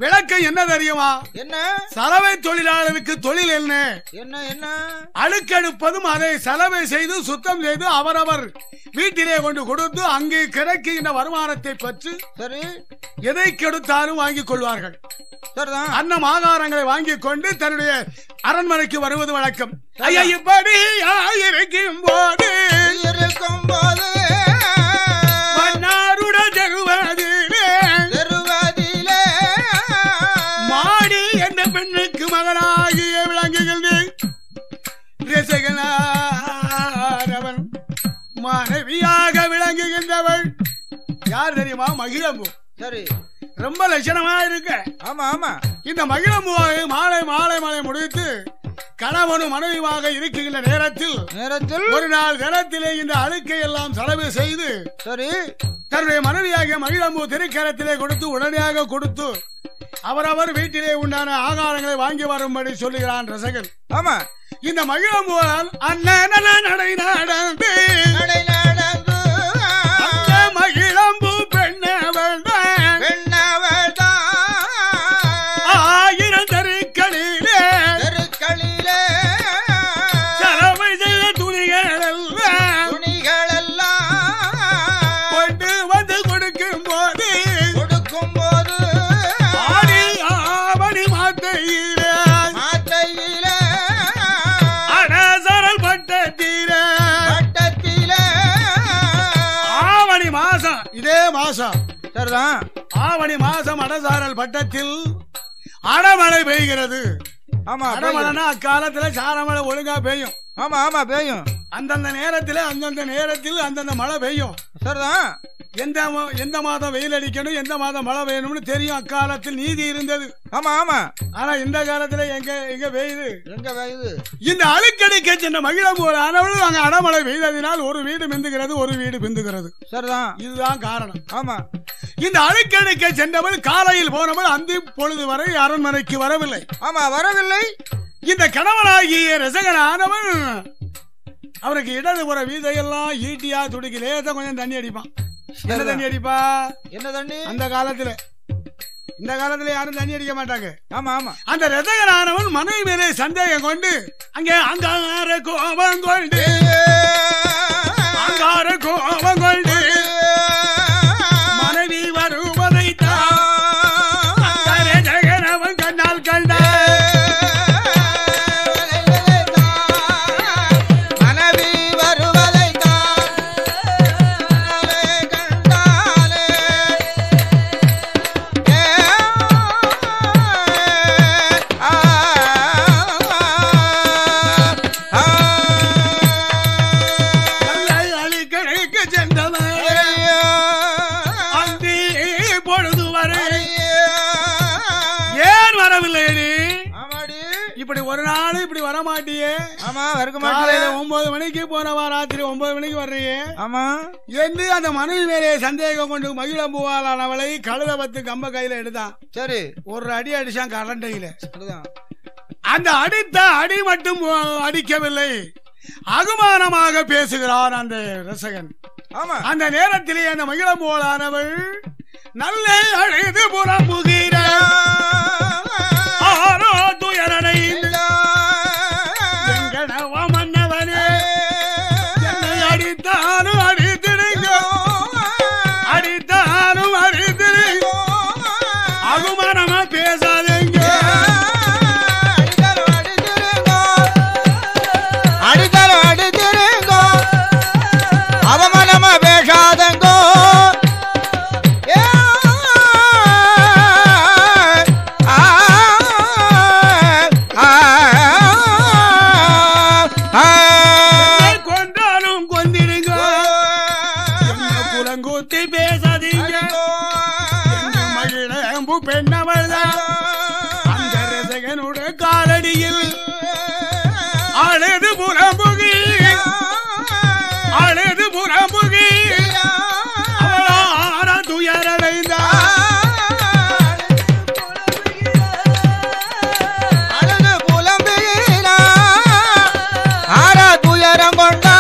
விளக்கம் என்ன தெரியுமா என்ன சலவை தொழிலாளருக்கு தொழில் என்ன என்ன என்ன அழுக்கெடுப்பதும் அதை சலவை செய்து சுத்தம் செய்து அவரவர் வீட்டிலே கொண்டு கொடுத்து அங்கே கிடைக்கின்ற வருமானத்தை பற்றி சரி எதை கெடுத்தாலும் வாங்கிக் கொள்வார்கள் சரிதான் அன்னம் ஆகாரங்களை வாங்கிக் கொண்டு தன்னுடைய அரண்மனைக்கு வருவது வழக்கம் ஐயா இப்படி இருக்கும் போது இருக்கும் போது மன்னாருட ஜெகுவதிலே தெருவதிலே மாடி என்ற பெண்ணுக்கு மகனாகிய விளங்குகிறது ரசிகனாரவன் மனைவியாக விளங்குகின்றவள் யார் தெரியுமா மகிழம்பு சரி ரொம்ப லட்சணமா இருக்க ஆமா ஆமா இந்த மகிழம்புவாக மாலை மாலை மாலை முடித்து கணவனும் மனைவியாக இருக்கின்ற நேரத்தில் நேரத்தில் ஒரு நாள் தினத்திலே இந்த அழுக்கை எல்லாம் செலவு செய்து சரி தன்னுடைய மனைவியாகிய மகிழம்பு திருக்கரத்திலே கொடுத்து உடனடியாக கொடுத்து அவரவர் வீட்டிலே உண்டான ஆகாரங்களை வாங்கி வரும்படி சொல்லுகிறான் ரசகன் ஆமா இந்த மகிழம்புவால் அண்ணன் நடை நடந்து நடை நடந்து அந்த மகிழம்பு பெண்ணவள் பெண்ணவள்தான் ஆயிரம் தெருக்களிலே தெருக்களிலே செலவு செய்த துணிகள் எல்லாம் துணிகளெல்லாம் கொண்டு வந்து கொடுக்கும் போது கொடுக்கும் போது ஆடி ஆவணி மாத்தையிலே மாத்தையிலே அனசரல் பட்டத்திலே பட்டத்திலே ஆவணி மாசம் இதே மாசம் சரிதான் ஆவணி மாசம் அடசாரல் பட்டத்தில் அடமழை பெய்கிறது ஆமா பெய்யும். அடமழைனா அக்காலத்துல சாரமழை ஒழுங்கா பெய்யும் ஆமா ஆமா பெய்யும் அந்தந்த நேரத்துல அந்தந்த நேரத்தில் அந்தந்த மழை பெய்யும் சரிதான் எந்த மா- எந்த மாதம் வெயில் அடிக்கணும் எந்த மாதம் மழை பெய்யணும்னு தெரியும் அக்காலத்தில் நீதி இருந்தது ஆமா ஆமா ஆனா இந்த காலத்துல எங்க எங்க பெய்யுது எங்க பெய்யுது இந்த அழுக்கடிக்க சென்ற மகிழம் ஒரு ஆனவள் அங்க அடமழை பெய்ததினால் ஒரு வீடு மிந்துகிறது ஒரு வீடு பிந்துகிறது சரிதான் இதுதான் காரணம் ஆமா இந்த அழுக்கடிக்க சென்றவள் காலையில் போனவள் அந்தி பொழுது வரை அரண்மனைக்கு வரவில்லை ஆமா வரவில்லை இந்த கணவனாகிய ரசகனானவன் அவருக்கு இடதுபுற வீதையெல்லாம் ஈட்டியா துடிக்கி லேசா கொஞ்சம் தண்ணி அடிப்பான் என்ன தண்ணி அடிப்பா என்ன தண்ணி அந்த காலத்துல இந்த காலத்துல யாரும் தண்ணி அடிக்க மாட்டாங்க ஆமா ஆமா அந்த ரசகனானவன் மனைவி மேலே சந்தேகம் கொண்டு அங்கே அங்கார கோபம் கொண்டு அங்கார கோபம் கொண்டு மனைவி வருவதை ரசகனவன் கண்ணால் கண்டார் மனைவி வருவதை கண்டாலே கல்லை அழிக்கடைக்கு சென்றவன் அந்தி பொழுது வரை ஏன் வரவில்லை நீ ஆமாடி இப்படி ஒரு நாள் இப்படி வர மாட்டியே ஆமா வருக காலையில மாட்டேன் ஒன்பது மணிக்கு போனவா ராத்திரி ஒன்பது மணிக்கு வர்றியே ஆமா என்று அந்த மனைவி மேலே சந்தேகம் கொண்டு மகிழம்புவாளானவளை கழுத பத்து கம்ப கையில எடுத்தான் சரி ஒரு அடி அடிச்சான் கரண்டையில சரிதான் அந்த அடித்த அடி மட்டும் அஹ், அடிக்கவில்லை அகுமானமாக பேசுகிறான் அந்த ரசகன் ஆமா அந்த நேரத்திலே அந்த மகிழம்போலானவள் நல்ல அழைது புறம்புகிறார் ஆரோ துயரடைந்து எங்கடவ மன்னவனே என்னை அடித்தானும் அடித்திருங்க அடித்தானும் அடித்திருங்க அகுமானமா பேசாதீங்க அடித்தல அடித்திருங்கோ அவமானமா பேசாதங்கோ ஏ, ஆ, ஆ, ஆ, கொண்டாலும் கொந்திடுங்க என்ன குலங்கூத்தி பேசாதீங்க என்ன மகிழம்பு பெண்ணவள் அந்த ரசகனுடைய காலடியில் அழுது புறம்புகி அழுது புறம்புகி அவளார துயரடைந்தார் அழுது புலம்புகிறா ஆரா துயரம் கொண்டா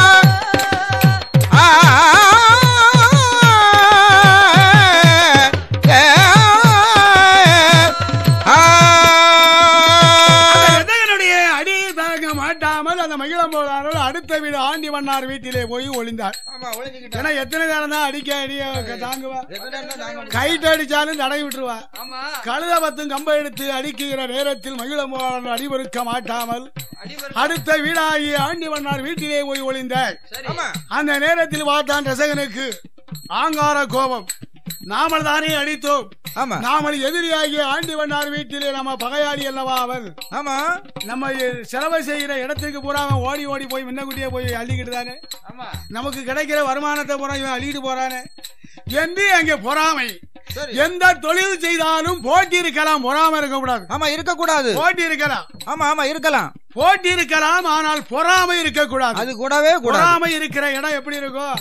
ஆ, ஏ, அடுத்த வீடு ஆண்டி வண்ணார் வீட்டிலே போய் ஒளிந்தாள் ஆமா ஒளிஞ்சுக்கிட்டா ஏன்னா எத்தனை நேரம் தான் அடிக்க அடிய தாங்குவா எத்தனை நேரம் தாங்க முடியும்? கைட்டு அடிச்சாலும் தடை விட்டுருவா ஆமா கழுத பத்தும் கம்பை எடுத்து அடிக்குகிற நேரத்தில் மகிழமோகன் அடிபொறுக்க மாட்டாமல் அடிபரு அடுத்த வீடாகி ஆண்டி வண்ணார் வீட்டிலே போய் ஒளிந்தாள் ஆமா அந்த நேரத்தில் பார்த்தான் ரசகனுக்கு ஆங்கார கோபம் நாமல் தானே அடித்தோம் ஆமா நாமல் எதிரியாகிய ஆண்டி வண்ணார் வீட்டிலே நம்ம பகையாளி அல்லவா அவன் ஆமா நம்ம செலவு செய்கிற இடத்துக்கு பூரா அவன் ஓடி ஓடி போய் முன்னக்குட்டியே போய் அள்ளிக்கிட்டு தானே ஆமா நமக்கு கிடைக்கிற வருமானத்தை பூரா இவன் அள்ளிட்டு போறானே என்று அங்கே பொறாமை சரி எந்த தொழில் செய்தாலும் போட்டி இருக்கலாம் பொறாம இருக்கக்கூடாது ஆமா இருக்க கூடாது போட்டி இருக்கலாம் ஆமா ஆமா இருக்கலாம் போட்டி இருக்கலாம் ஆனால் பொறாமை இருக்கக்கூடாது அது கூடவே கூடாது பொறாமை இருக்கிற இடம் எப்படி இருக்கும்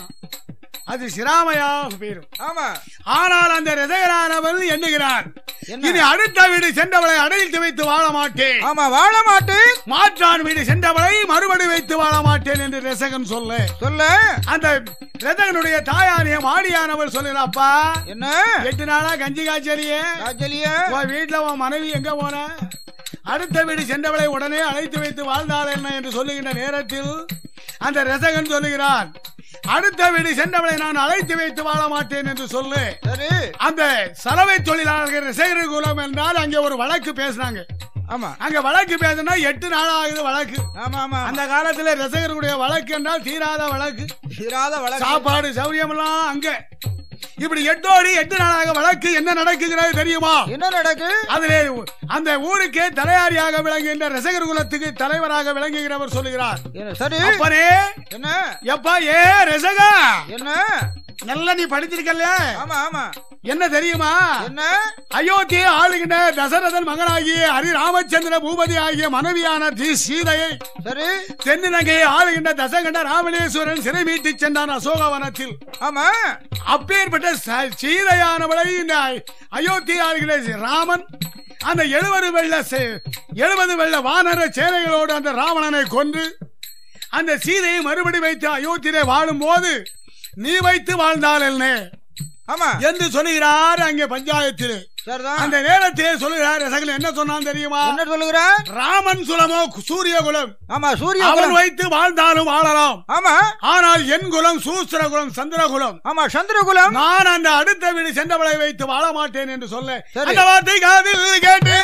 அது சிராமையாக போயிரும் ஆமா ஆனால் அந்த ரதகரானவன் எண்ணுகிறான் என்ன? இனி அடுத்த வீடு சென்றவளை அடைத்து வைத்து வாழ மாட்டேன் ஆமா வாழ மாட்டேன் மாற்றான் வீடு சென்றவளை மறுபடி வைத்து வாழ மாட்டேன் என்று ரசகன் சொல்ல சொல்ல அந்த ரதகனுடைய தாயானிய மாடியானவள் சொல்லுறாப்பா என்ன எட்டு நாளா கஞ்சி காய்ச்சலியே ராஜலிய உன் வீட்டுல உன் மனைவி எங்க போன அடுத்த வீடு சென்றவளை உடனே அழைத்து வைத்து வாழ்ந்தாள் என்ன என்று சொல்லுகின்ற நேரத்தில் அந்த ரசகன் சொல்லுகிறான் அடுத்த வீடு சென்றவளை நான் அழைத்து வைத்து வாழ மாட்டேன் என்று சொல்லு சரி அந்த சலவை தொழிலாளர்கள் ரசிகர் குலம் என்றால் அங்கே ஒரு வழக்கு பேசினாங்க ஆமா அங்க வழக்கு பேசினா எட்டு நாள் ஆகுது வழக்கு ஆமா ஆமா அந்த காலத்துல ரசிகர்களுடைய வழக்கு என்றால் தீராத வழக்கு தீராத வழக்கு சாப்பாடு சௌரியம் எல்லாம் அங்க இப்படி எட்டோடி எட்டு நாளாக வழக்கு என்ன நடக்குகிறது தெரியுமா என்ன நடக்கு அதிலே அந்த ஊருக்கே தலையாரியாக விளங்குகின்ற ரசிகர் குலத்துக்கு தலைவராக விளங்குகிறவர் சொல்லுகிறார் என்ன சரி அப்பனே என்ன எப்பா ஏ ரசகா என்ன நல்லா நீ படிச்சிருக்கல ஆமா ஆமா என்ன தெரியுமா என்ன அயோத்தியை ஆளுகின்ற தசரதன் மகனாகிய ஹரி ராமச்சந்திர பூபதி ஆகிய மனைவியான தி சீதையை சரி தென்னிலங்கையை ஆளுகின்ற தசகண்ட ராமலேஸ்வரன் சிறை மீட்டு சென்றான் அசோகவனத்தில் ஆமா அப்பேற்பட்ட ச- சீதையானவளை இந்த அயோத்தி ஆளுகிற ராமன் அந்த எழுபது வெள்ள சே- எழுபது வெள்ள வானர சேனைகளோடு அந்த ராவணனை கொன்று அந்த சீதையை மறுபடி வைத்து அயோத்தியிலே வாழும் போது நீ வைத்து வாழ்ந்தால் என்ன ஆமா என்று சொல்லுகிறார் அங்கே பஞ்சாயத்திலே சரிதான் அந்த நேரத்திலே சொல்லுகிறார் ரசகன் என்ன சொன்னான் தெரியுமா என்ன சொல்லுகிற ராமன் குலமோ சூரிய குலம் ஆமா சூரிய அவன் குலம். வைத்து வாழ்ந்தாலும் வாழலாம் ஆமா ஆனால் என் குலம் சூஸ்திர குலம் சந்திர குலம் ஆமா சந்திரகுலம் நான் அந்த அடுத்த வீடு சென்றவளை வைத்து வாழ மாட்டேன் என்று சொல்ல சரி. அந்த வார்த்தை காதில் கேட்டு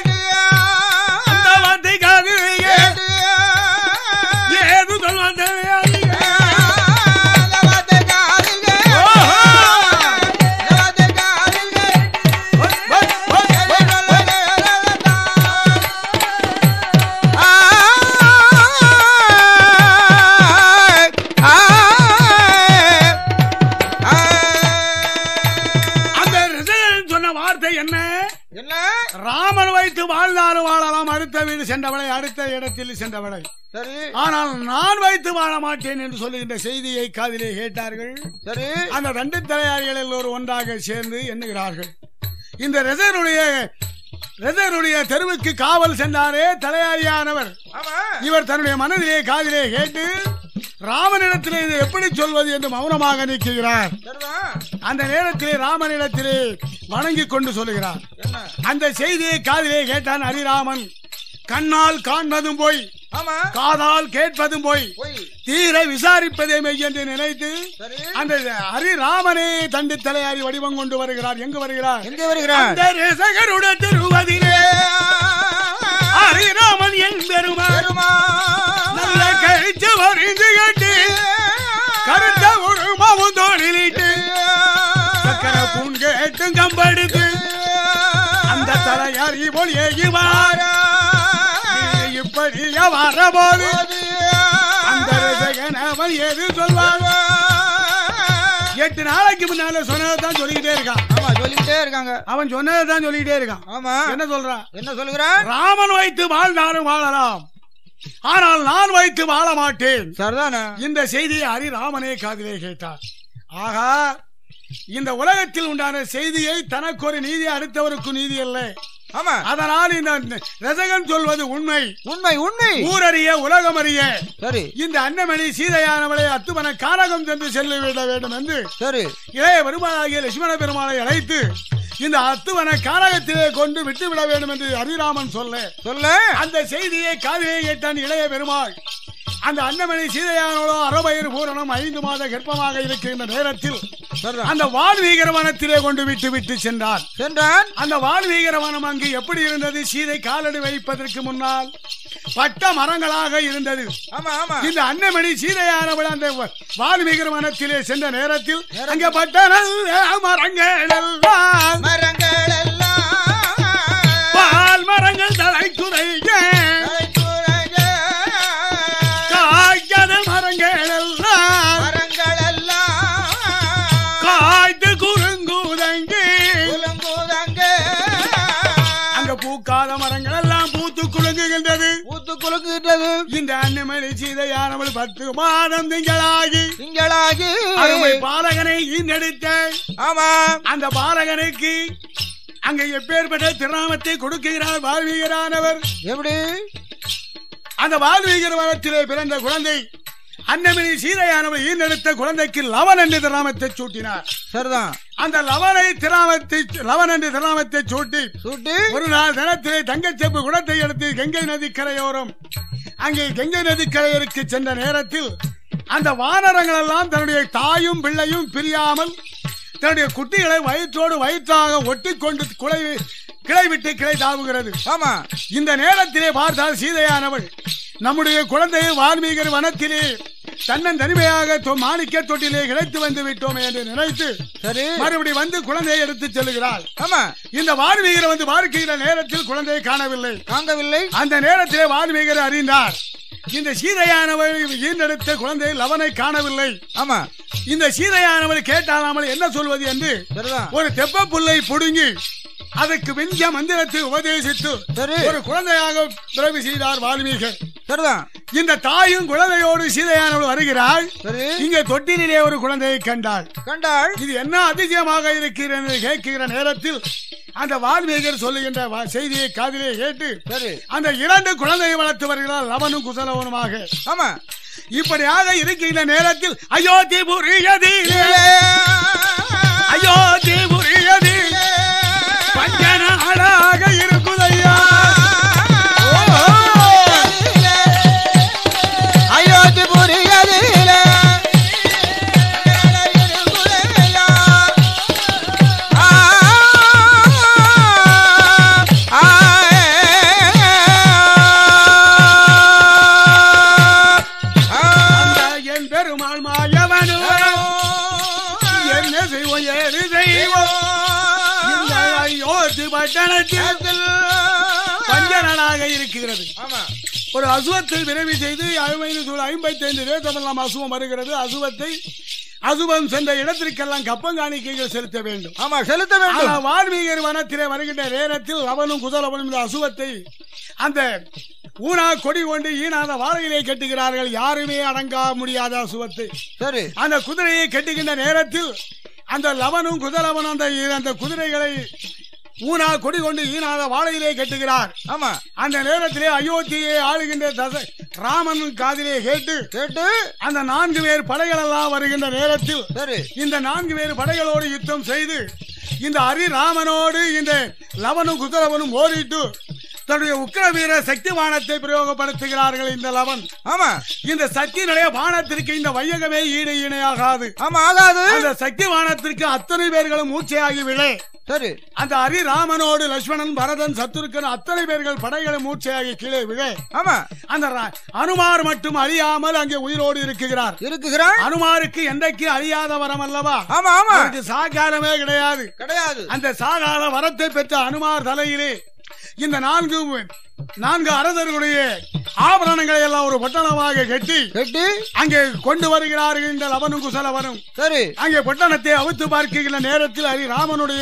அந்த வார்த்தை காதில் கேட்டு ஏது சொல்வான் தெரியாது. ஓஹோ! அந்த ரிசகன் சொன்ன வார்த்தை என்ன என்ன ராமன் வைத்து வாழ்ந்தாலும் வாழலாம் அடுத்த வீடு சென்றவளை அடுத்த இடத்தில் சென்றவளை சரி ஆனால் நான் வைத்து வாழ மாட்டேன் என்று சொல்லுகின்ற செய்தியை காதிலே கேட்டார்கள் சரி அந்த ரெண்டு தலையாரிகள் எல்லோரும் ஒன்றாக சேர்ந்து எண்ணுகிறார்கள் இந்த ரெசருடைய ரெசருடைய தெருவுக்கு காவல் சென்றாரே தலையாரியானவர் ஆமா இவர் தன்னுடைய மனதிலே காதிலே கேட்டு ராமனிடத்திலே இதை எப்படி சொல்வது என்று மௌனமாக நிற்கிறார் சரிதான் அந்த நேரத்திலே ராமனிடத்திலே வணங்கிக் கொண்டு சொல்லுகிறார் என்ன அந்த செய்தியை காதிலே கேட்டான் ஹரிராமன் கண்ணால் காண்பதும் போய் ஆமா காதால் கேட்பதும் போய் போய் தீர விசாரிப்பதே மெய் என்று நினைத்து சரி அந்த ஹரிராமனே தண்டு தலையாரி வடிவம் கொண்டு வருகிறார் எங்கு வருகிறார் எங்கே வருகிறான் அந்த ரசகருடைய திருவதிலே ஹரிராமன் என் பெருமாள் நல்ல கழிச்சு வரிந்து கட்டி கருத்த ஒரு மாவும் தோழிலிட்டு சக்கர பூன் கேட்டு கம்பெடுத்து அந்த தலையாரி போல் ஏகிவார் இப்படி வரபோது அந்த ரசகன் அவன் எது சொல்வான் எட்டு நாளைக்கு முன்னால சொன்னதான் சொல்லிக்கிட்டே இருக்கான் ஆமா சொல்லிக்கிட்டே இருக்காங்க அவன் சொன்னதான் சொல்லிக்கிட்டே இருக்கான் ஆமா என்ன சொல்றான் என்ன சொல்லுகிறான் ராமன் வைத்து வாழ்ந்தாலும் வாழலாம் ஆனால் நான் வைத்து வாழ மாட்டேன் சரிதானே இந்த செய்தியை ஹரிராமனே காதிலே கேட்டார் ஆகா இந்த உலகத்தில் உண்டான செய்தியை தனக்கு ஒரு நீதி அடுத்தவருக்கு நீதி அல்ல ஆமா அதனால் இந்த ரசகன் சொல்வது உண்மை உண்மை உண்மை ஊரறிய உலகம் அறிய சரி இந்த அன்னமணி சீதையானவளை அத்துமன காரகம் சென்று செல்ல விட வேண்டும் என்று சரி இளைய பெருமாளாகிய லட்சுமண பெருமாளை அழைத்து இந்த அத்துவன காரகத்திலே கொண்டு விட்டு விட வேண்டும் என்று ஹரிராமன் சொல்ல சொல்ல அந்த செய்தியை காதிலே கேட்டான் இளைய பெருமாள் அந்த அன்னமணி சீதையானோட அறவயிறு பூரணம் ஐந்து மாத கர்ப்பமாக இருக்கின்ற நேரத்தில் சரிதான் அந்த வால்வீகர வனத்திலே கொண்டு விட்டு விட்டு சென்றார் சென்றான் அந்த வால்வீகர வனம் அங்கு எப்படி இருந்தது சீதை காலடி வைப்பதற்கு முன்னால் பட்ட மரங்களாக இருந்தது ஆமா ஆமா இந்த அன்னமணி சீதையானவள் அந்த வ- வால்மீகர் வனத்திலே சென்ற நேரத்தில் அங்க பட்ட நல்ல மரங்கள் எல்லாம் மரங்கள் எல்லாம் பால் மரங்கள் தலை துறைய தலைக்குறைய காய்க்காத மரங்கள் எல்லாம் மரங்கள் எல்லாம் காய்த்து குறுங்குதங்கி குலுங்குதங்க அங்க பூக்காத மரங்கள் எல்லாம் பூத்து குலுங்குகின்றது ஊத்து குலுக்குகின்றது இந்த அன்னமணி சீதையானவள் பத்து மாதம் திங்களாகி திங்களாகி அருமை பாலகனை ஈண்டெடுத்த ஆமா அந்த பாலகனுக்கு அங்க எப்பேற்பட்ட திருநாமத்தை கொடுக்கிறார் வாழ்வீகரானவர் எப்படி அந்த வாழ்வீகர் வனத்திலே பிறந்த குழந்தை அன்னமணி சீதையானவர் ஈண்டெடுத்த குழந்தைக்கு லவன் என்று திருநாமத்தை சூட்டினார் சரிதான் அந்த லவனை திருநாமத்தை லவன் என்று திருநாமத்தை சூட்டி சூட்டி ஒரு நாள் தினத்திலே தங்கச்செப்பு குடத்தை எடுத்து கங்கை நதி கரையோரம் அங்கே கங்கை நதி கரையருக்கு சென்ற நேரத்தில் அந்த வானரங்கள் எல்லாம் தன்னுடைய தாயும் பிள்ளையும் பிரியாமல் தன்னுடைய குட்டிகளை வயிற்றோடு வயிற்றாக ஒட்டி கொண்டு குலை கிளை விட்டு கிளை தாவுகிறது ஆமா இந்த நேரத்திலே பார்த்தால் சீதையானவள் நம்முடைய குழந்தையை வால்மீகர் வனத்திலே தன்னன் தனிமையாக தொ- மாணிக்க தொட்டிலே கிடைத்து வந்து விட்டோமே என்று நினைத்து சரி மறுபடி வந்து குழந்தையை எடுத்துச் செல்கிறாள் ஆமா இந்த வால்மீகர் வந்து பார்க்கிற நேரத்தில் குழந்தையை காணவில்லை காங்கவில்லை அந்த நேரத்திலே வால்மீகர் அறிந்தார் இந்த சீதையானவள் ஈண்டெடுத்த குழந்தை லவனை காணவில்லை ஆமா இந்த சீதையானவள் கேட்டாலாமல் என்ன சொல்வது என்று சரிதான் ஒரு தெப்ப புல்லை புடுங்கி அதற்கு விஞ்ச மந்திரத்தை உபதேசித்து சரி. ஒரு குழந்தையாக பிறவி செய்தார் வால்மீகர் சரிதான் இந்த தாயும் குழந்தையோடு சீதையானவள் வருகிறாள் சரி இங்கே தொட்டிலே ஒரு குழந்தையை கண்டாள் கண்டாள் இது என்ன அதிசயமாக இருக்கிறது என்று கேட்கிற நேரத்தில் அந்த வால்மீகர் சொல்லுகின்ற வா- செய்தியை காதிலே கேட்டு சரி அந்த இரண்டு குழந்தையை வளர்த்து வருகிறார் லவனும் குசலவனுமாக ஆமா இப்படியாக இருக்கின்ற நேரத்தில் அயோத்தி புரியதி அயோத்தி புரியதி பஞ்ச நாளாக இருக்குதையா அயோத்திபுரியதிலே அந்த என் பெருமாள் மாயவனு என்ன செய்வோம் ஏது செய்வோம் இந்த அயோத்தி பட்டணத்தில் பஞ்ச நாளாக இருக்கிறது ஆமா ஒரு அசுவத்தை விரைவு செய்து ஐம்பது ஐம்பத்தி ஐந்து ரேத்தமெல்லாம் அசுவம் வருகிறது அசுவத்தை அசுவம் சென்ற இடத்திற்கெல்லாம் கப்பங்காணிக்கைகள் செலுத்த வேண்டும் ஆமா செலுத்த ஆனா வேண்டும் வால்மீகர் வனத்திலே வருகின்ற நேரத்தில் அவனும் குதலவனும் இந்த அசுவத்தை அந்த ஊனா கொடி கொண்டு ஈனாத வாழையிலே கட்டுகிறார்கள் யாருமே அடங்கா முடியாத அசுவத்தை சரி அந்த குதிரையை கட்டுகின்ற நேரத்தில் அந்த லவனும் குதலவனும் அந்த அந்த குதிரைகளை ஊனா கொடி கொண்டு ஈனாத வாழையிலே கட்டுகிறார் ஆமா அந்த நேரத்திலே அயோத்தியை ஆளுகின்ற தச ராமன் காதிலே கேட்டு கேட்டு அந்த நான்கு பேர் படைகள் எல்லாம் வருகின்ற நேரத்தில் சரி இந்த நான்கு பேர் படைகளோடு யுத்தம் செய்து இந்த ஹரிராமனோடு இந்த லவனும் குதிரவனும் ஓடிட்டு தன்னுடைய உக்கிர வீர சக்தி பானத்தை பிரயோகப்படுத்துகிறார்கள் இந்த லவன் ஆமா இந்த சக்தியினுடைய பானத்திற்கு இந்த வையகமே ஈடு இணையாகாது ஆமா ஆகாது அந்த சக்தி பானத்திற்கு அத்தனை பேர்களும் மூச்சையாகி விழே சரி அந்த ஹரிராமனோடு லட்சுமணன் பரதன் சத்துருக்கன் அத்தனை பேர்கள் படைகளை மூச்சையாகி கீழே விழே ஆமா அந்த ர- அனுமார் மட்டும் அழியாமல் அங்கே உயிரோடு இருக்குகிறார் இருக்குகிறான் அனுமாருக்கு என்றைக்கு அழியாத வரம் அல்லவா ஆமா ஆமா அவருக்கு சாகாரமே கிடையாது கிடையாது அந்த சாகார வரத்தை பெற்ற அனுமார் தலையிலே இந்த நான்கு நான்கு அரசர்களுடைய ஆபரணங்களை எல்லாம் ஒரு பட்டணமாக கட்டி கட்டி அங்கே கொண்டு வருகிறார்கள் இந்த லவனும் குசலவனும் சரி அங்கே பட்டணத்தை அவுத்து பார்க்கிற நேரத்தில் ஹரி ராமனுடைய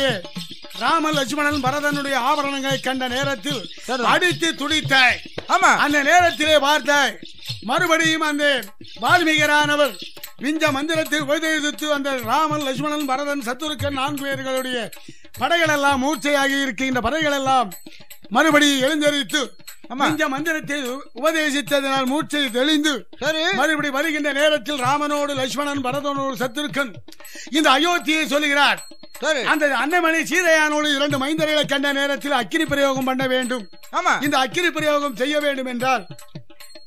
ராமன் லட்சுமணன் பரதனுடைய ஆபரணங்களை கண்ட நேரத்தில் சரி. அடித்து துடித்தாய் ஆமா அந்த நேரத்திலே பார்த்தாய் மறுபடியும் அந்த வால்மீகரானவர் விஞ்ச மந்திரத்தை உபதேசித்து அந்த ராமன் லட்சுமணன் பரதன் சத்துருக்கன் நான்கு பேர்களுடைய படைகள் எல்லாம் மூர்ச்சையாகி இருக்கின்ற படைகள் எல்லாம் மறுபடியும் எழுந்தரித்து ஆமா. விஞ்ச மந்திரத்தை உ- உபதேசித்ததனால் மூர்ச்சை தெளிந்து சரி மறுபடி வருகின்ற நேரத்தில் ராமனோடு லட்சுமணன் பரதனோடு சத்துருக்கன் இந்த அயோத்தியை சொல்லுகிறார் சரி அந்த அன்னமணி சீதையானோடு இரண்டு மைந்தர்களை கண்ட நேரத்தில் அக்கினி பிரயோகம் பண்ண வேண்டும் ஆமா இந்த அக்கினி பிரயோகம் செய்ய வேண்டும் என்றால்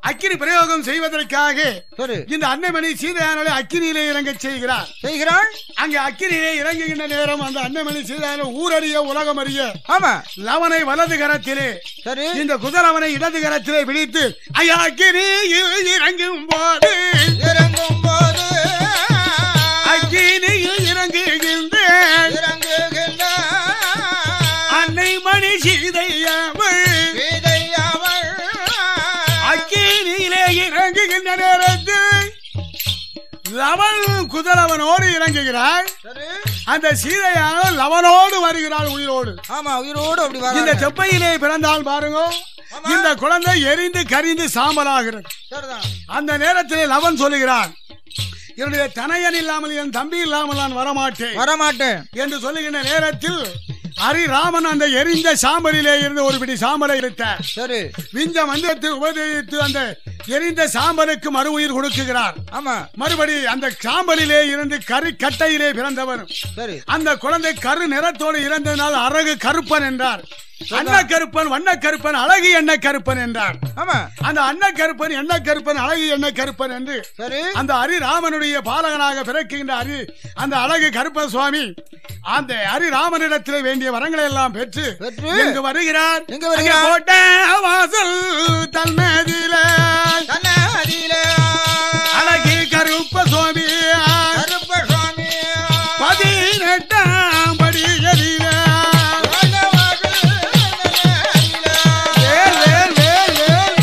அக்கினி பிரயோகம் செய்வதற்காக சரி இந்த அன்னமணி சீதையானவளை அக்கினியிலே இறங்கச் செய்கிறார் செய்கிறாள் அங்கே அக்கினியிலே இறங்குகின்ற நேரம் அந்த அன்னமணி சீதையான ஊரறிய உலகம் அறிய ஆமா லவனை வலது கரத்திலே சரி இந்த குதிரவனை இடது கரத்திலே பிடித்து ஐயா அக்கினியில் இறங்கும் போது இறங்கும் போது அக்கினியில் இறங்குகின்ற இறங்குகின்ற அன்னை மணி சீதையாவள் சீதையவள் அக்கினியிலே இறங்குகின்ற நேரத்தில் லவன் குதிரவனோடு இறங்குகிறாள் சரி அந்த சீதையான லவனோடு வருகிறாள் உயிரோடு ஆமா உயிரோடு அப்படி இந்த வர செப்பையிலே பிறந்தால் பாருங்க இந்த குழந்தை எரிந்து கரிந்து சாம்பலாகிறது சரிதான் அந்த நேரத்திலே லவன் சொல்லுகிறான் என்னுடைய தனையன் இல்லாமல் என் தம்பி இல்லாமல் நான் வரமாட்டேன் வரமாட்டேன் என்று சொல்லுகின்ற நேரத்தில் ஹரிராமன் அந்த எரிந்த சாம்பலிலே இருந்து ஒரு பிடி சாம்பலை எடுத்தார் சரி விஞ்ச மந்திரத்தில் உபதேசித்து அந்த எரிந்த சாம்பலுக்கு மறு உயிர் கொடுக்குகிறார் ஆமா மறுபடி அந்த சாம்பலிலே இருந்து கரு கட்டையிலே பிறந்தவர் சரி அந்த குழந்தை கரு நிறத்தோடு இறந்ததினால் அரகு கருப்பன் என்றார் அன்ன கருப்பன் வண்ண கருப்பன் அழகு எண்ண கருப்பன் என்றார் ஆமா அந்த அன்ன கருப்பன் எண்ண கருப்பன் அழகு எண்ண கருப்பன் என்று சரி அந்த ஹரிராமனுடைய பாலகனாக பிறக்கின்ற ஹரி அந்த அழகு கருப்ப சுவாமி அந்த ஹரிராமனிடத்திலே வேண்டிய வரங்களை எல்லாம் பெற்று பெற்று எங்கு வருகிறார் எங்க வருகிறார்? அங்கே கோட்டை வாசல் தன்மதியில கண்ணாடியில அழகு கருப்ப சுவாமி கருப்ப சுவாமி பதினெட்டாம் படியதில வேல், வேல், வேல், வேல்.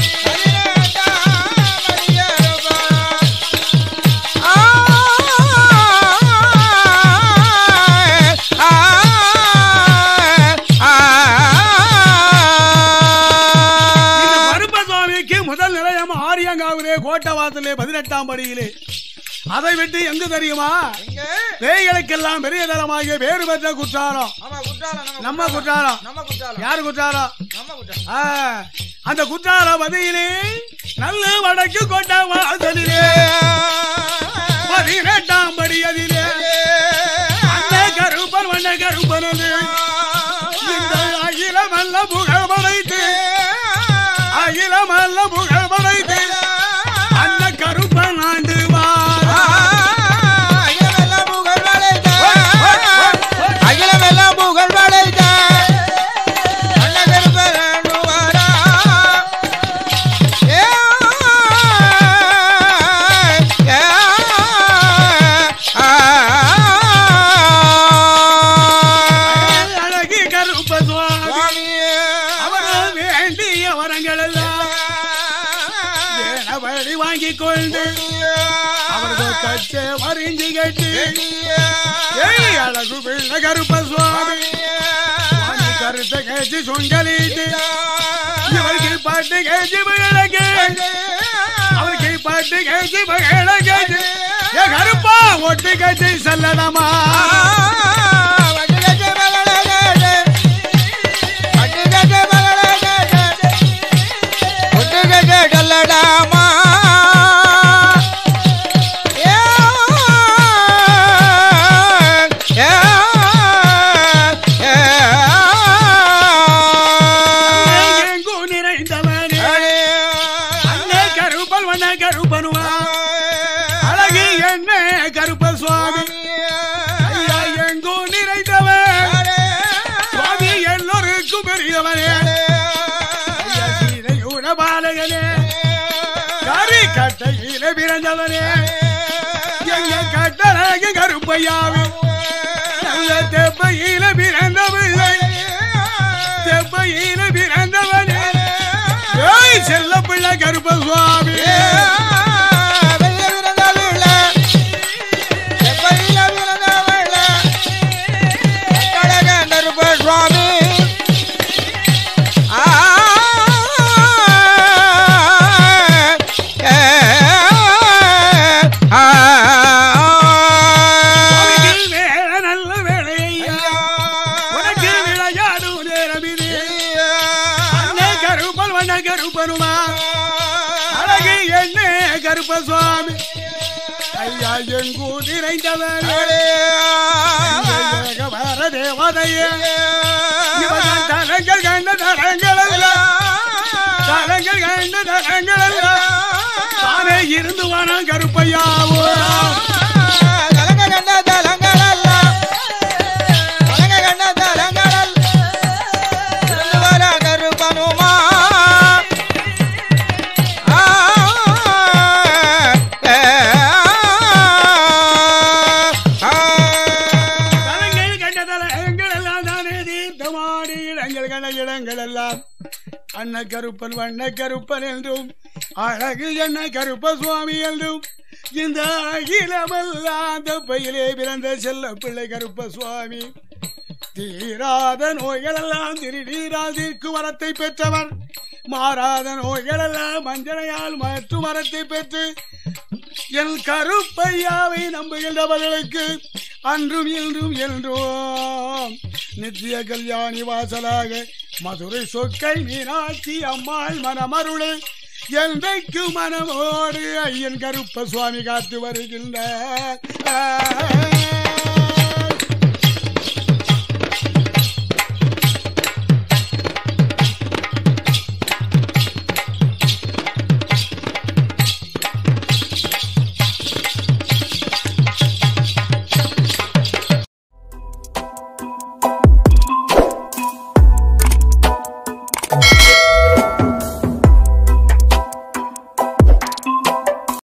இந்த கருப்ப சுவாமிக்கு முதல் நிலையம் ஆரியங்காவிலே கோட்டவாசலே பதினெட்டாம் படியிலே அதை விட்டு எங்கு தெரியுமா பேய்களுக்கெல்லாம் பெரிய தரமாகிய வேறு பெற்ற குற்றாலம் நம்ம குற்றாலம் யாரு குற்றாலம் ஆ, அந்த குற்றால பதியிலே நல்ல வடக்கு கோட்டை வாசலிலே பதினெட்டாம் படியதிலே அந்த கருப்பன் வண்ண கருப்பனது இந்த அகிலமல்ல புகழ் படைத்து அகிலமல்ல புகழ் படைத்து அந்த கருப்பன் ஆண்டு வாரா. அகிலமெல்லாம் புகழ் வளைத்த அன்னகருப்பரனுவாரா. ஏ, ஏ, ஆ, அழகி கருப்ப சுவாமி சுவாமியே. அவர் வேண்டிய வரங்கள் எல்லாம் வேணபடி வாங்கி கொண்டு அவர்கள் கச்சே வரிஞ்சு கட்டி ஏய் அழகு பிள்ளை கருப்ப சுவாமி சுவாமி கருத்த கேச்சு சொங்கலிட்டு இவருக்கு பாட்டு கேச்சு மகிழக்கு அவருக்கு பாட்டு கேச்சு மகிழ கேச்சு ஏ கருப்பா ஒட்டு கேச்சு செல்லடமா சொல்லடாமா எங்கு நிறைந்தவனே அண்ணே கருப்பல் வண்ண கருப்பனுவா அழகு என்ன கருப்ப சுவாமி ஐயா எங்கோ நிறைந்தவன் சுவாமி எல்லோருக்கும் பெரியவனே ஐயா சீதையுட பாலகனே கரி கட்டையில பிறந்தவனே எங்க கட்டழகு கருப்பையாவே நல்ல தெப்பையில பிறந்தவில்லை தெப்பையில பிறந்தவனே ஏய் செல்ல பிள்ளை கருப்ப சுவாமி சுவாமி சுவாமிக்கு வேலை நல்ல வேலையா உனக்கு விளையாடும் நேரம் இது அண்ணே கருப்பல் வண்ண கருப்பனுமா அழகு என்ன கருப்ப சுவாமி ஐயா எங்கூ நிறைந்தவனே வர தேவதையே இவன் தலங்கள் கண்ட தரங்கள் அல்ல தலங்கள் கண்ட தரங்கள் அல்ல இருந்து வானா கருப்பையாவோ தலங்க கண்ட தலங்களெல்லாம் தலங்க கண்ட தலங்களல் இருந்து வர கருப்பனுமா ஆ, ஏ, ஆ, தலங்கள் கண்ட தலங்கள் எல்லாம் தானே தீர்த்தமாடி இடங்கள் கண்ட இடங்கள் எல்லாம் அன்ன கருப்பன் வண்ண கருப்பன் என்றும் அழகு என்ன கருப்ப சுவாமி என்றும் இந்த அகிலமெல்லாம் தப்பையிலே பிறந்த செல்ல பிள்ளை கருப்ப சுவாமி தீராத நோய்களெல்லாம் திருநீரால் தீர்க்கும் வரத்தை பெற்றவர் மாறாத நோய்களெல்லாம் மஞ்சளையால் மற்ற மரத்தை பெற்று என் கருப்பையாவை நம்புகின்றவர்களுக்கு அன்றும் இன்றும் என்றும் நித்திய கல்யாணி வாசலாக மதுரை சொக்கை மீனாட்சி அம்மாள் மனமருளே என்றைக்கு மனமோடு ஐயன் கருப்ப சுவாமி காத்து வருகின்றார்